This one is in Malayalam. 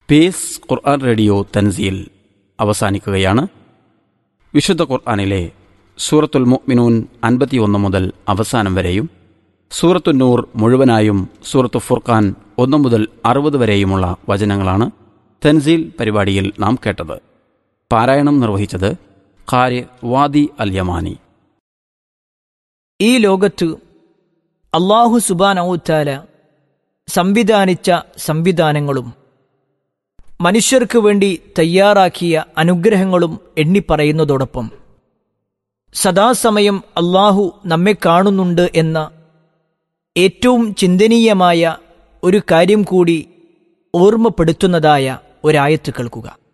പേസ് ഖുർആൻ റേഡിയോ തൻസീൽ അവസാനിക്കുകയാണ് വിശുദ്ധ ഖുർആനിലെ സൂറത്തുൽ മുഅ്മിനൂൻ അൻപത്തിയൊന്ന് മുതൽ അവസാനം വരെയും സൂറത്തു നൂർ മുഴുവനായും സൂറത്തു ഫുർഖാൻ ഒന്ന് മുതൽ അറുപത് വരെയുമുള്ള വചനങ്ങളാണ് തൻസീൽ പരിപാടിയിൽ നാം കേട്ടത് പാരായണം നിർവഹിച്ചത് ഖാരി വാദി അൽ യമാനി ഈ ലോകത്ത് അള്ളാഹു സുബാനൌത്താല സംവിധാനിച്ച സംവിധാനങ്ങളും മനുഷ്യർക്ക് വേണ്ടി തയ്യാറാക്കിയ അനുഗ്രഹങ്ങളും എണ്ണിപ്പറയുന്നതോടൊപ്പം സദാസമയം അള്ളാഹു നമ്മെ കാണുന്നുണ്ട് എന്ന ഏറ്റവും ചിന്തനീയമായ ഒരു കാര്യം കൂടി ഓർമ്മപ്പെടുത്തുന്നതായ ഒരായത്ത് കേൾക്കുക